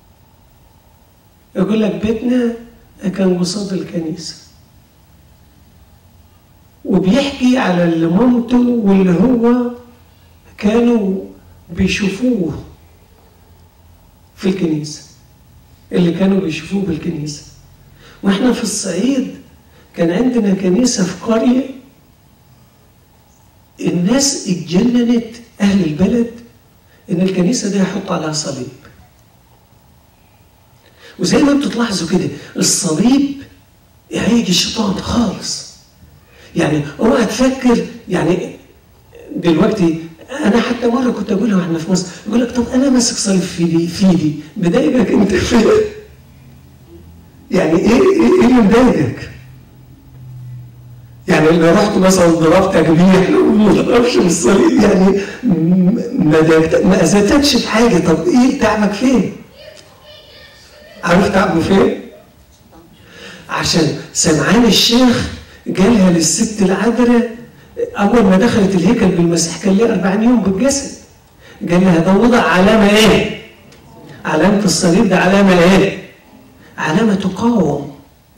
يقول لك بيتنا كان قصاد الكنيسة وبيحكي على اللي مامته واللي هو كانوا بيشوفوه في الكنيسة اللي كانوا بيشوفوه بالكنيسة واحنا في الصعيد كان عندنا كنيسة في قرية الناس اتجننت اهل البلد ان الكنيسه دي هيحط عليها صليب وزي ما انتوا تلاحظوا كده الصليب هيجي الشيطان خالص يعني اوعى تفكر يعني دلوقتي انا حتى مره كنت اقولها واحنا في مصر يقول لك طب انا ماسك صليب في ايدي في ايدي مضايقك انت فين؟ يعني ايه ايه ايه اللي مضايقك؟ يعني اللي رحت مثلا ضربت تجريح ما ضربش بالصليب يعني ما ضايقت- ما اذيتكش بحاجه طب ايه تعبك فين؟ عارف تعبه فين؟ عشان سمعان الشيخ جالها للست العذراء اول ما دخلت الهيكل بالمسيح كان ليه 40 يوم بالجسد قال لها ده وضع علامه ايه؟ علامه الصليب ده علامه ايه؟ علامه تقاوم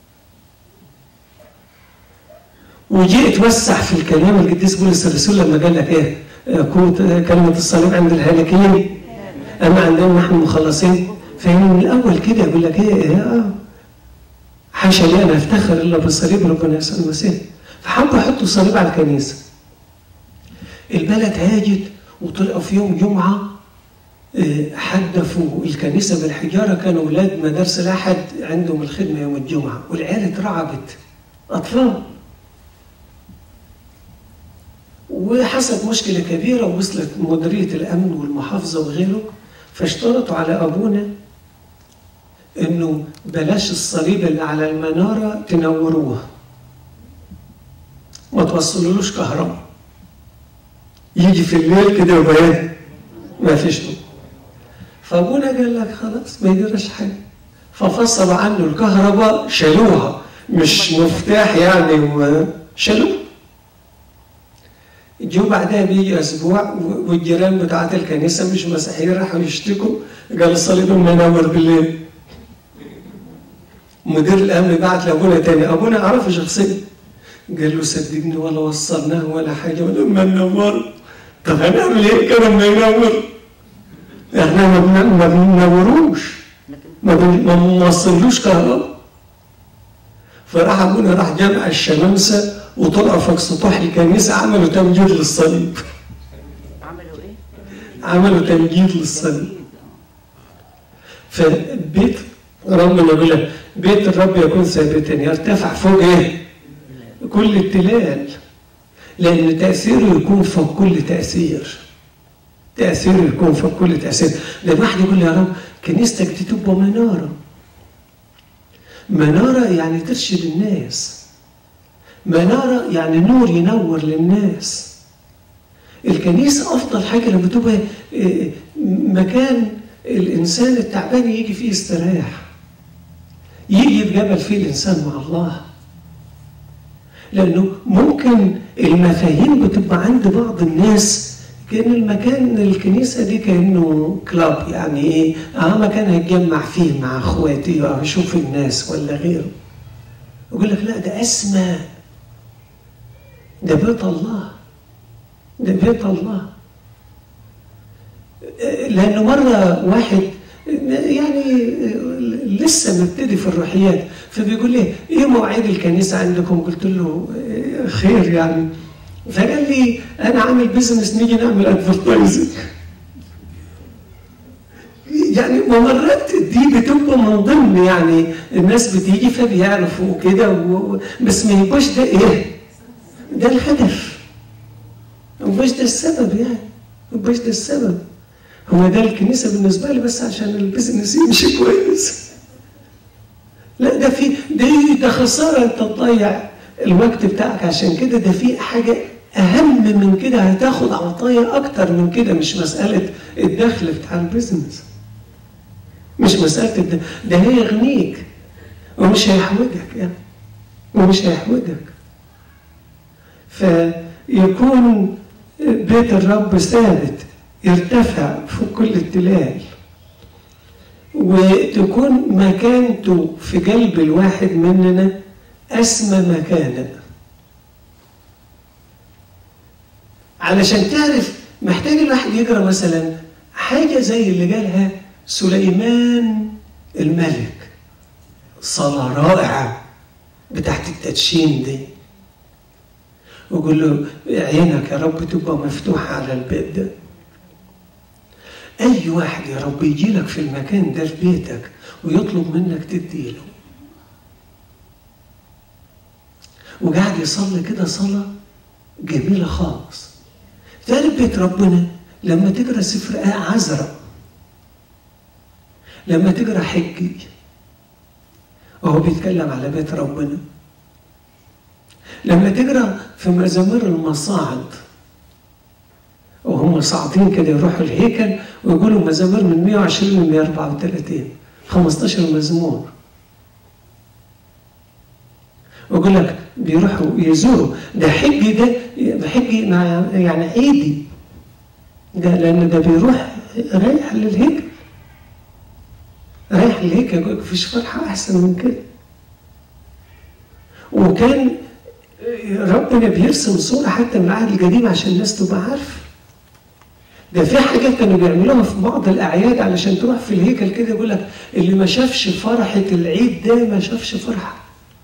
وجي اتوسع في الكلام القديس بولس الرسول لما قال لك ايه؟ قوة كلمة الصليب عند الهالكين أما عندنا نحن مخلصين فهي من الأول كده يقول لك ايه, إيه آه حاشا لي أنا أفتخر إلا بالصليب ربنا يسوع المسيح فحبوا يحطوا صليب على الكنيسة البلد هاجت وطلعوا في يوم جمعة آه، حدفوا الكنيسة بالحجارة كانوا أولاد مدارس الأحد عندهم الخدمة يوم الجمعة والعيال اترعبت أطفال وحصلت مشكلة كبيرة ووصلت مديرية الأمن والمحافظة وغيره فاشترطوا على أبونا إنه بلاش الصليب اللي على المنارة تنوروها ما توصلولوش كهرباء يجي في الليل كده يبقى ايه؟ ما فيش نور فابونا قال لك خلاص ما يجراش حاجه ففصلوا عنه الكهرباء شالوها مش مفتاح يعني وشالوها جو بعدها بيجي اسبوع والجيران بتاعت الكنيسه مش مسيحيين راحوا يشتكوا قال الصليب منور بالليل مدير الامن بعت لابونا تاني ابونا عرفه شخصيا قال له صدقني ولا وصلناه ولا حاجه ولما نور طب هنعمل ايه كان ما ينور احنا ما بن- ما بننوروش ما بن- ما بنوصلوش كهرباء فراح ابونا راح جمع الشمامسه وطلعوا فوق سطوح الكنيسه عملوا تمجيد للصليب عملوا ايه؟ عملوا تمجيد للصليب فبيت ربنا يقول لك بيت الرب يكون ثابتا يرتفع فوق ايه؟ كل التلال لأن تأثيره يكون فوق كل تأثير تأثيره يكون فوق كل تأثير ده الواحد يقول يا رب كنيستك دي تبقى منارة منارة يعني ترشد الناس منارة يعني نور ينور للناس الكنيسة أفضل حاجة لما تبقى إيه، مكان الإنسان التعبان يجي فيه يستريح يجي يتقابل فيه الإنسان مع الله لأنه ممكن المفاهيم بتبقى عند بعض الناس كأن المكان الكنيسة دي كأنه كلاب يعني إيه آه مكان هيتجمع فيه مع إخواتي أو أشوف الناس ولا غيره يقول لك لا ده أسمى ده بيت الله ده بيت الله لأنه مرة واحد يعني لسه مبتدي في الروحيات فبيقول لي ايه مواعيد الكنيسه عندكم؟ قلت له إيه خير يعني فقال لي انا عامل بيزنس نيجي نعمل ادفرتايزنج يعني ممرات دي بتبقى من ضمن يعني الناس بتيجي فبيعرفوا كده و... بس ما يبقاش ده ايه؟ ده الهدف ما يبقاش ده السبب يعني ما يبقاش ده السبب هو ده الكنيسه بالنسبه لي بس عشان البيزنس يمشي كويس لا ده في ده ده خساره انت تضيع الوقت بتاعك عشان كده ده في حاجه اهم من كده هتاخد عطايا اكتر من كده مش مساله الدخل بتاع البيزنس مش مساله الد... ده هيغنيك ومش هيحوجك يعني ومش هيحوجك فيكون بيت الرب ثابت يرتفع فوق كل التلال وتكون مكانته في قلب الواحد مننا أسمى مكانا علشان تعرف محتاج الواحد يقرا مثلا حاجة زي اللي قالها سليمان الملك صلاة رائعة بتاعت التدشين دي وقول له عينك يا رب تبقى مفتوحة على البيت ده أي واحد يا رب يجي لك في المكان ده في بيتك ويطلب منك تديله وقاعد يصلي كده صلاة جميلة خالص تعرف بيت ربنا لما تقرا سفر آية عذراء لما تقرا حجي وهو بيتكلم على بيت ربنا لما تقرا في مزامير المصاعد وهم صاعدين كده يروحوا الهيكل ويقولوا مزامير من 120 ل 134 15 مزمور ويقول لك بيروحوا يزوروا ده حجي ده ده حجي مع يعني عيدي ده لان ده بيروح رايح للهيكل رايح للهيكل يقول مفيش فرحه احسن من كده وكان ربنا بيرسم صوره حتى من العهد القديم عشان الناس تبقى عارفه ده في حاجات كانوا بيعملوها في بعض الاعياد علشان تروح في الهيكل كده يقول لك اللي ما شافش فرحه العيد ده ما شافش فرحه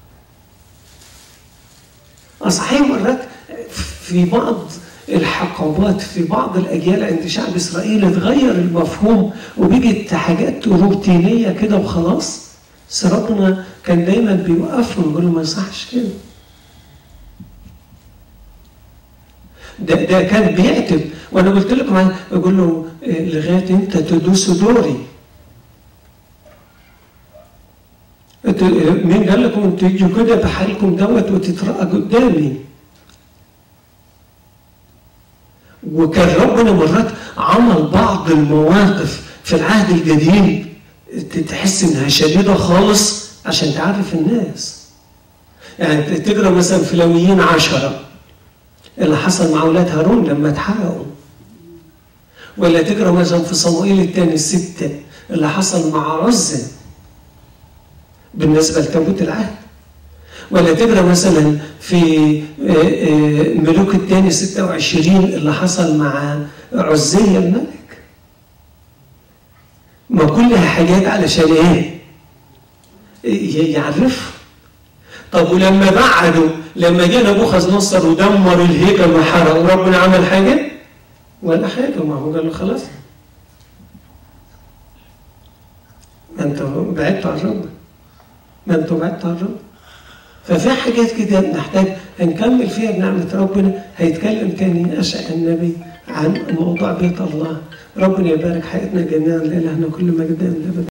صحيح مرات في بعض الحقبات في بعض الاجيال عند شعب اسرائيل اتغير المفهوم وبقت حاجات روتينيه كده وخلاص بس ربنا كان دايما بيوقفهم يقول ما يصحش كده ده ده كان بيعتب وانا قلت لكم بقول له لغايه امتى تدوسوا دوري مين قال لكم انتوا تيجوا كده بحالكم دوت وتترقى قدامي وكان ربنا مرات عمل بعض المواقف في العهد القديم تحس انها شديده خالص عشان تعرف الناس يعني تقرا مثلا في لويين عشرة اللي حصل مع اولاد هارون لما اتحرقوا ولا تقرا مثلا في صموئيل الثاني الستة اللي حصل مع عزة بالنسبة لتابوت العهد ولا تقرا مثلا في ملوك الثاني 26 اللي حصل مع عزية الملك ما كلها حاجات علشان ايه يعرفوا طب ولما بعدوا لما جه نبوخذ نصر ودمر الهيكل وحرق ربنا عمل حاجه ولا حاجه ما هو قال له خلاص ما انتوا بعدتوا عن ربنا ما انتوا بعدتوا عن ربنا ففي حاجات كده بنحتاج هنكمل فيها بنعمة ربنا هيتكلم تاني أشعى النبي عن موضوع بيت الله ربنا يبارك حياتنا جميعا لإلهنا كل مجد